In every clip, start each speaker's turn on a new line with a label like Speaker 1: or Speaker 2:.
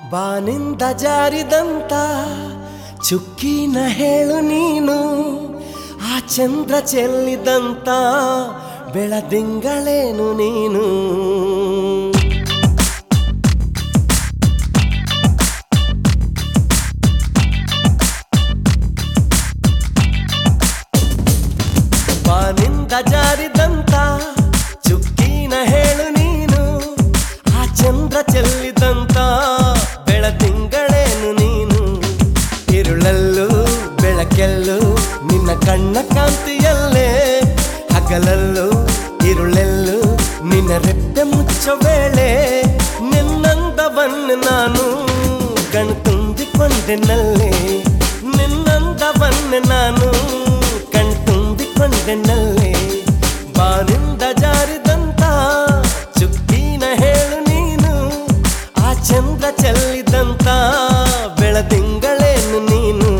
Speaker 1: ಬಾನಿಂದ ಜಾರಿದಂತ ಚುಕ್ಕಿನ ಹೇಳು ನೀನು ಆ ಚಂದ್ರ ಚೆಲ್ಲಿದಂತ ಬೆಳದಿಂಗಳೇನು ನೀನು ಬಾನಿಂದ ಜಾರಿದಂತ ಚುಕ್ಕಿನ ಹೇಳು ನೀನು ಆ ಚಂದ್ರ ಚೆಲ್ಲಿದಂತ ಬೆಳದಿಂಗಳೇನು ನೀನು ಇರುಳಲ್ಲೂ ಬೆಳಕೆಲ್ಲೂ ನಿನ್ನ ಕಣ್ಣ ಕಾಂತಿಯಲ್ಲೇ ಹಗಲಲ್ಲೂ ಇರುಳೆಲ್ಲೂ ನಿನ್ನ ರೆಪ್ಪೆ ಮುಚ್ಚೋ ವೇಳೆ ನಿನ್ನಂದವನ್ನು ನಾನು ಕಣ್ ತುಂಬಿಕೊಂಡೆನಲ್ಲೇ ನಿನ್ನಂದವನ್ನು ನಾನು ಕಣ್ ತುಂಬಿಕೊಂಡೆನಲ್ಲೇ ಬಾನಿಂದ ಜಾರಿದಂತ ಚುಕ್ಕಿನ ಹೇಳು ನೀನು ಆ ಚಂದ್ರ ಚೆಲ್ಲಿದಂತ ಬೆಳದಿಂಗಳೇನು ನೀನು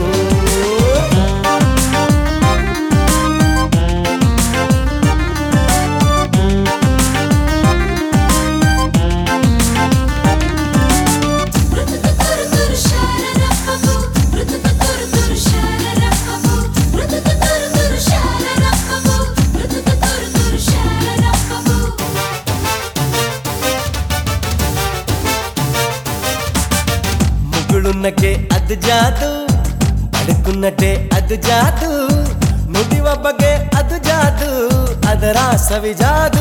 Speaker 1: ముగుడున్నకే ಅದು ಜಾದು ಬడుಕುನ್ನಟೆ ಅದು ಜಾದು ನುಡಿವ ಬಗೆ ಅದು ಜಾದು ಅದರ ಸವಿ ಜಾದು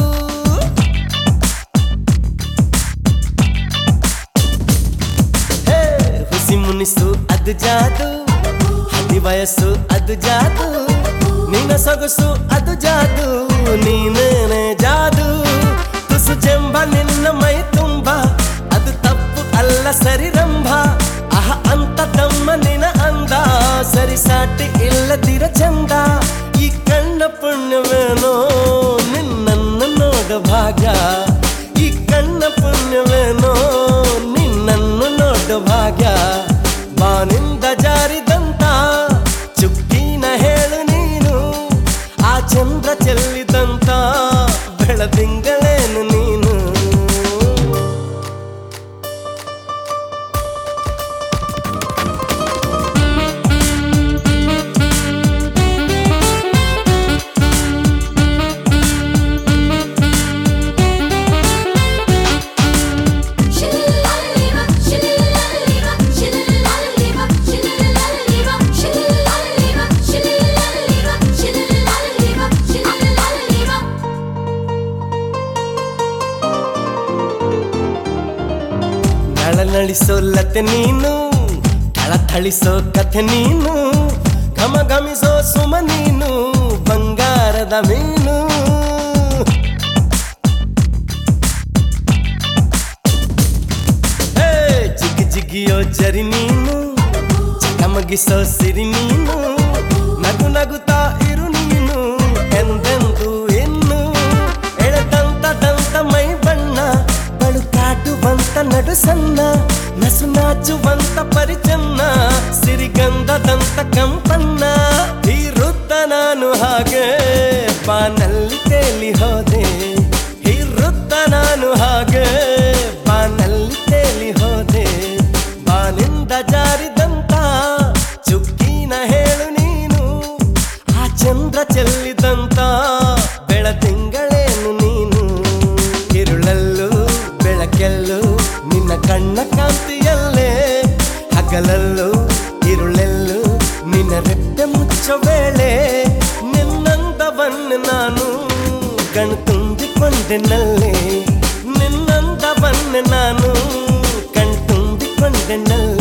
Speaker 1: ಹೇ, ಹುಸಿ ಮುನಿಸು ಅದು ಜಾದು ಹದಿ ವಯಸ್ಸು ಅದು ಜಾದು ನಿನ್ನ ಸೊಗಸು ಅದು ಜಾದು ನೀನೇನೆ ಜಾದು ತುಸು ಚೆಂಬ ನಿನ್ನ ಮೈ ತುಂಬ ಅದು ತಪ್ಪು ಅಲ್ಲ ಸರಿರಂಭ ಅಹ ಅಂತ ತಮ್ಮ ನಿನ ಅಂದ ಸರಿ ಸಾಟಿ ಇಲ್ಲದಿರ ಚಂದ ಈ ಕಣ್ಣ ಪುಣ್ಯವೇನೋ ನಿನ್ನನ್ನು ನೋಡ ಭಾಗ್ಯ ಈ ಕಣ್ಣ ಪುಣ್ಯವೇನೋ ನಿನ್ನನ್ನು ನೋಡ ಭಾಗ್ಯ ಬಾನಿಂದ ಜಾರಿದಂತ ಚುಕ್ಕಿನ ಹೇಳು ನೀನು ಆ ಚಂದ್ರ ಚೆಲ್ಲಿದಂತ ಬೆಳದಿಂಗಳೇನು ನೀನು ನಳನಳಿಸೋ ಲತೆ ನೀನು ಥಳಿಸೋ ಕಥೆ ನೀನು ಘಮ ಘಮಿಸೋ ಸುಮ ನೀನು ಬಂಗಾರದ ಮೀನು ಹೇ, ಜಿಗಿ ಜಿಗಿಯೋ ಜರಿ ನೀನು ಚಕಮಗಿಸೋ ಸಿರಿ ನೀನು ನಗು ನಗುತ್ತಾ ಇರು ನೀನು ಎಂದೆಂದು ಇನ್ನು ಎಳೆದಂತ ದಂತ ಮೈ ಬಣ್ಣ ಬಳುಕಾಟುವಂತ ನಡು ಸಣ್ಣ ನಸು ನಾಚುವಂತ ಪರಿಚನ್ನ ಸಿರಿಗಂಧದಂತ ಕಂಪನ್ನ ಹೀರುತ್ತ ನಾನು ಹಾಗೆ ಬಾನಲ್ಲಿ ತೇಲಿ ಹೋದೆ ಹೀರುತ್ತ ನಾನು ಹಾಗೆ ಬಾನಲ್ಲಿ ತೇಲಿ ಹೋದೆ ಬಾನಿಂದ ಜಾರಿದಂತ ಚುಕ್ಕಿನ ಹೇಳು ನೀನು ಆ ಚಂದ್ರ ಚೆಲ್ಲಿದಂತ ಬೆಳದಿಂಗಳೇನು ನೀನು ಇರುಳಲ್ಲೂ ಬೆಳಕೆಲ್ಲೂ ನಿನ್ನ ಕಣ್ಣ ಕಾಂತಿಯಲ್ಲೇ ಹಗಲಲ್ಲೂ ಇರುಳೆಲ್ಲೂ ನಿನ್ನ ರೆಪ್ಪೆ ಮುಚ್ಚೋ ವೇಳೆ ನಿನ್ನಂದವನ್ನು ನಾನು ಕಣ್ ತುಂಬಿಕೊಂಡೆನಲ್ಲೇ ನಿನ್ನಂದವನ್ನು ನಾನು ಕಣ್ ತುಂಬಿಕೊಂಡೆನಲ್ಲೇ